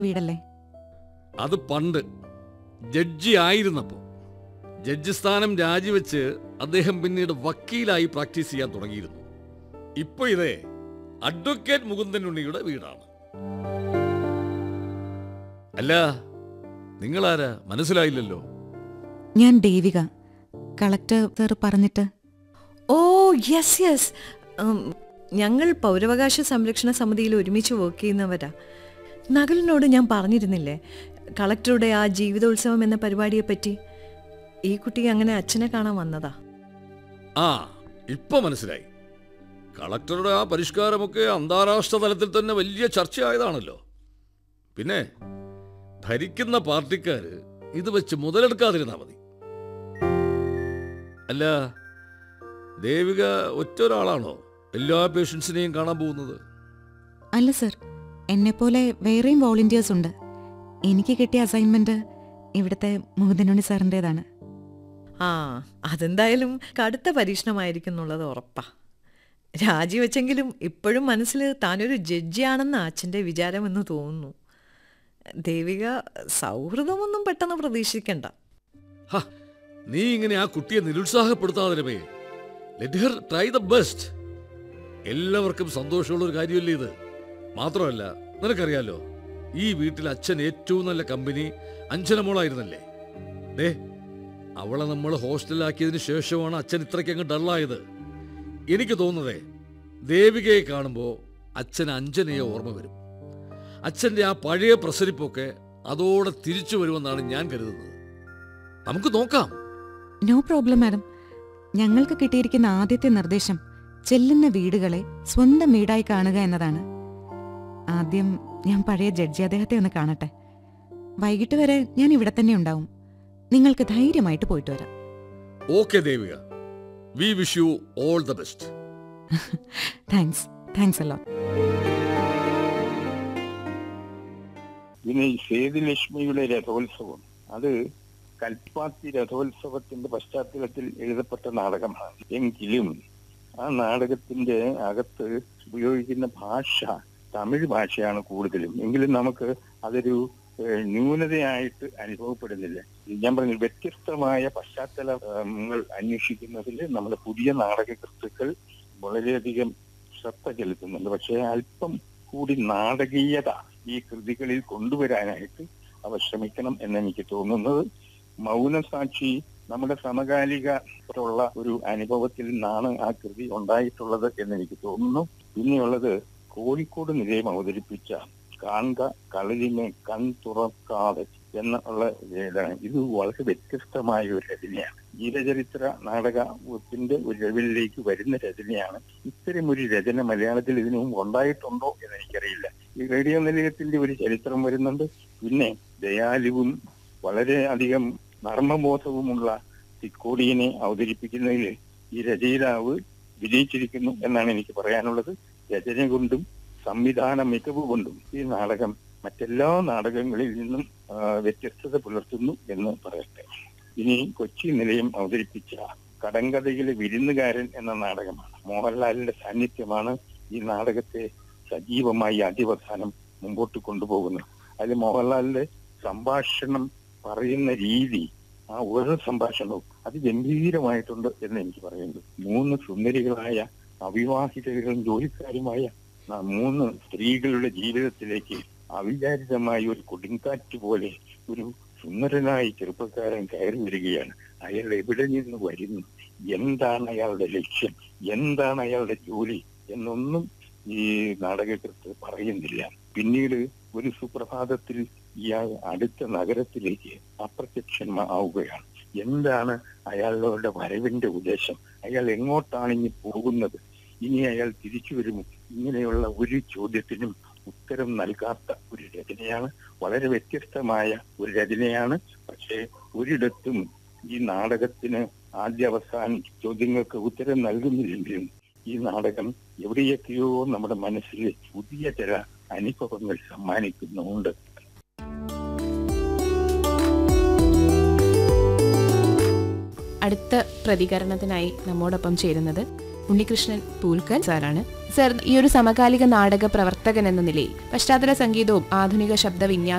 വീടല്ലേ അത് പണ്ട് ജഡ്ജി ആയിരുന്നപ്പോൾ ജഡ്ജി സ്ഥാനം രാജിവെച്ച് അദ്ദേഹം പിന്നീട് വക്കീലായി പ്രാക്ടീസ് ചെയ്യാൻ തുടങ്ങിയിരുന്നു ഇപ്പൊ ഇതേ അഡ്വക്കേറ്റ് മുകുന്ദൻ ഉണ്ണിയുടെ വീടാണ് അല്ല നിങ്ങളാരാ മനസ്സിലായില്ലല്ലോ ഞാൻ ദേവിക കളക്ടർ സാർ പറഞ്ഞിട്ട് ഓ യെസ് യെസ് ഞങ്ങൾ പൗരാവകാശ സംരക്ഷണ സമിതിയിൽ ഒരുമിച്ച് വർക്ക് ചെയ്യുന്നവരാ നകലിനോട് ഞാൻ പറഞ്ഞിരുന്നില്ലേ കളക്ടറുടെ ആ ജീവിതോത്സവം എന്ന പരിപാടിയെപ്പറ്റി ഈ കുട്ടി അങ്ങനെ അച്ഛനെ കാണാൻ വന്നതാ ആ ഇപ്പൊ മനസ്സിലായി കളക്ടറുടെ ആ പരിഷ്കാരമൊക്കെ അന്താരാഷ്ട്ര തലത്തിൽ തന്നെ വലിയ ചർച്ചയായതാണല്ലോ പിന്നെ ഭരിക്കുന്ന പാർട്ടിക്കാര് ഇത് വെച്ച് മുതലെടുക്കാതിരുന്നാ മതി അല്ല ദേവിക ഒറ്റ ഒരാളാണോ എല്ലാ പേഷ്യൻസിനെയും കാണാൻ പോകുന്നത് അല്ല സർ എന്നെപ്പോലെ വേറെയും വോളണ്ടിയേഴ്സ് ഉണ്ട് എനിക്ക് കിട്ടിയ അസൈൻമെന്റ് ഇവിടുത്തെ മുകുന്ദനുണ്ണി സാറിൻ്റെതാണ് ആ അതെന്തായാലും കടുത്ത പരീക്ഷണമായിരിക്കും എന്നുള്ളത് ഉറപ്പാ രാജിവെച്ചെങ്കിലും ഇപ്പോഴും മനസ്സിൽ താനൊരു ജഡ്ജിയാണെന്ന് അച്ഛൻ്റെ വിചാരമെന്ന് തോന്നുന്നു ദേവിക സൗഹൃദമൊന്നും പെട്ടെന്ന് പ്രതീക്ഷിക്കണ്ട ഹ, നീ ഇങ്ങനെ ആ കുട്ടിയെ നിരുത്സാഹപ്പെടുത്താതെ രമേ let her try the best എല്ലാവർക്കും സന്തോഷമുള്ള ഒരു കാര്യമല്ലേ ഇത് മാത്രമല്ല നിനക്കറിയാലോ ഈ വീട്ടിൽ അച്ഛൻ ഏറ്റവും നല്ല കമ്പനി അഞ്ജനമോളായിരുന്നല്ലേ ദേ അവളെ നമ്മൾ ഹോസ്റ്റലിലാക്കിയതിന് ശേഷമാണ് അച്ഛൻ ഇത്രയ്ക്ക് അങ്ങ് ഡള്ളായത് എനിക്ക് തോന്നുന്നതേ ദേവികയെ കാണുമ്പോൾ അച്ഛൻ അഞ്ജനയെ ഓർമ്മ വരും അച്ഛൻ്റെ ആ പഴയ പ്രസരിപ്പൊക്കെ അതോടെ തിരിച്ചു വരുമെന്നാണ് ഞാൻ കരുതുന്നത് നമുക്ക് നോക്കാം നോ പ്രോബ്ലം മാഡം ഞങ്ങൾക്ക് കിട്ടിയിരിക്കുന്ന ആദ്യത്തെ നിർദ്ദേശം ചെല്ലുന്ന വീടുകളെ സ്വന്തം വീടായി കാണുക എന്നതാണ് ആദ്യം ഞാൻ പഴയ ജഡ്ജി അദ്ദേഹത്തെ ഒന്ന് കാണട്ടെ വൈകിട്ട് വരെ ഞാൻ ഇവിടെ തന്നെ ഉണ്ടാവും നിങ്ങൾക്ക് ധൈര്യമായിട്ട് പോയിട്ട് വരാം okay Devika we wish you all the best thanks thanks അല്ലോ പിന്നെ ഈ സേതുലക്ഷ്മിയുടെ രഥോത്സവം അത് കൽപ്പാത്തി രഥോത്സവത്തിന്റെ പശ്ചാത്തലത്തിൽ എഴുതപ്പെട്ട നാടകമാണ് എങ്കിലും ആ നാടകത്തിന്റെ അകത്ത് ഉപയോഗിക്കുന്ന ഭാഷ തമിഴ് ഭാഷയാണ് കൂടുതലും എങ്കിലും നമുക്ക് അതൊരു ഏഹ്, ന്യൂനതയായിട്ട് അനുഭവപ്പെടുന്നില്ല ഞാൻ പറഞ്ഞു വ്യത്യസ്തമായ പശ്ചാത്തലങ്ങൾ അന്വേഷിക്കുന്നതിൽ നമ്മുടെ പുതിയ നാടകകൃത്തുക്കൾ വളരെയധികം ശ്രദ്ധ ചെലുത്തുന്നുണ്ട് പക്ഷേ അല്പം കൂടി നാടകീയത ഈ കൃതികളിൽ കൊണ്ടുവരാനായിട്ട് അവർ ശ്രമിക്കണം എന്നെനിക്ക് തോന്നുന്നത് മൗനസാക്ഷി നമ്മുടെ സമകാലികത്തുള്ള ഒരു അനുഭവത്തിൽ നിന്നാണ് ആ കൃതി ഉണ്ടായിട്ടുള്ളത് എന്നെനിക്ക് തോന്നുന്നു പിന്നെയുള്ളത് കോഴിക്കോട് നിലയം അവതരിപ്പിച്ച കാൺക കളരിമേ കൺ തുറക്കാതെ എന്നുള്ള ഇതാണ് ഇത് വളരെ വ്യത്യസ്തമായ ഒരു രചനയാണ് ജീവചരിത്ര നാടകത്തിന്റെ ഒരു ലെവലിലേക്ക് വരുന്ന രചനയാണ് ഇത്തരം ഒരു രചന മലയാളത്തിൽ ഇതിനു മുമ്പ് ഉണ്ടായിട്ടുണ്ടോ എന്ന് എനിക്കറിയില്ല ഈ റേഡിയോ നിലയത്തിന്റെ ഒരു ചരിത്രം വരുന്നുണ്ട് പിന്നെ ദയാലുവും വളരെ അധികം നർമ്മബോധവുമുള്ള തിക്കോടിയനെ അവതരിപ്പിക്കുന്നതിൽ ഈ രചയിതാവ് വിജയിച്ചിരിക്കുന്നു എന്നാണ് എനിക്ക് പറയാനുള്ളത് രചന കൊണ്ടും സംവിധാന മികവ് കൊണ്ടും ഈ നാടകം മറ്റെല്ലാ നാടകങ്ങളിൽ നിന്നും ആ, വ്യത്യസ്തത പുലർത്തുന്നു എന്ന് പറയട്ടെ ഇനി കൊച്ചി നിലയം അവതരിപ്പിച്ച കടങ്കഥയിലെ വിരുന്നുകാരൻ എന്ന നാടകമാണ് മോഹൻലാലിന്റെ സാന്നിധ്യമാണ് ഈ നാടകത്തെ സജീവമായി അതിവസാനം മുമ്പോട്ട് കൊണ്ടുപോകുന്നത് അതിൽ മോഹൻലാലിന്റെ സംഭാഷണം പറയുന്ന രീതി ആ ഓരോ സംഭാഷണവും അത് ഗംഭീരമായിട്ടുണ്ട് എന്ന് എനിക്ക് പറയുന്നത് മൂന്ന് സുന്ദരികളായ അവിവാഹിതരും ജോലിക്കാരുമായ ആ മൂന്ന് സ്ത്രീകളുടെ ജീവിതത്തിലേക്ക് അവിചാരിതമായ ഒരു കൊടുങ്കാറ്റ് പോലെ ഒരു സുന്ദരനായ ചെറുപ്പക്കാരൻ കയറി വരികയാണ് അയാൾ എവിടെ നിന്ന് വരുന്നു എന്താണ് അയാളുടെ ലക്ഷ്യം എന്താണ് അയാളുടെ ജോലി എന്നൊന്നും ഈ നാടകകൃത്ത് പറയുന്നില്ല പിന്നീട് ഒരു സുപ്രഭാതത്തിൽ ഇയാൾ അടുത്ത നഗരത്തിലേക്ക് അപ്രത്യക്ഷമാവുകയാണ് എന്താണ് അയാളുടെ വരവിന്റെ ഉദ്ദേശം അയാൾ എങ്ങോട്ടാണ് ഇനി പോകുന്നത് ഇനി അയാൾ തിരിച്ചു വരുമോ ഇങ്ങനെയുള്ള ഒരു ചോദ്യത്തിനും ഉത്തരം നൽകാത്ത ഒരു രചനയാണ് വളരെ വ്യത്യസ്തമായ ഒരു രചനയാണ് പക്ഷേ ഒരിടത്തും ഈ നാടകത്തിന് ആദ്യ അവസാനം ചോദ്യങ്ങൾക്ക് ഉത്തരം നൽകുന്നില്ലെങ്കിലും ഈ നാടകം എവിടെയൊക്കെയോ നമ്മുടെ മനസ്സിൽ പുതിയ ചില അനുഭവങ്ങൾ സമ്മാനിക്കുന്നുണ്ട് അടുത്ത പ്രതികരണത്തിനായി നമ്മോടൊപ്പം ചേരുന്നത് ഉണ്ണികൃഷ്ണൻ പൂൽക്കൽ സാറാണ് സർ ഈ ഒരു സമകാലിക നാടക പ്രവർത്തകൻ എന്ന നിലയിൽ പശ്ചാത്തല സംഗീതവും ആധുനിക ശബ്ദ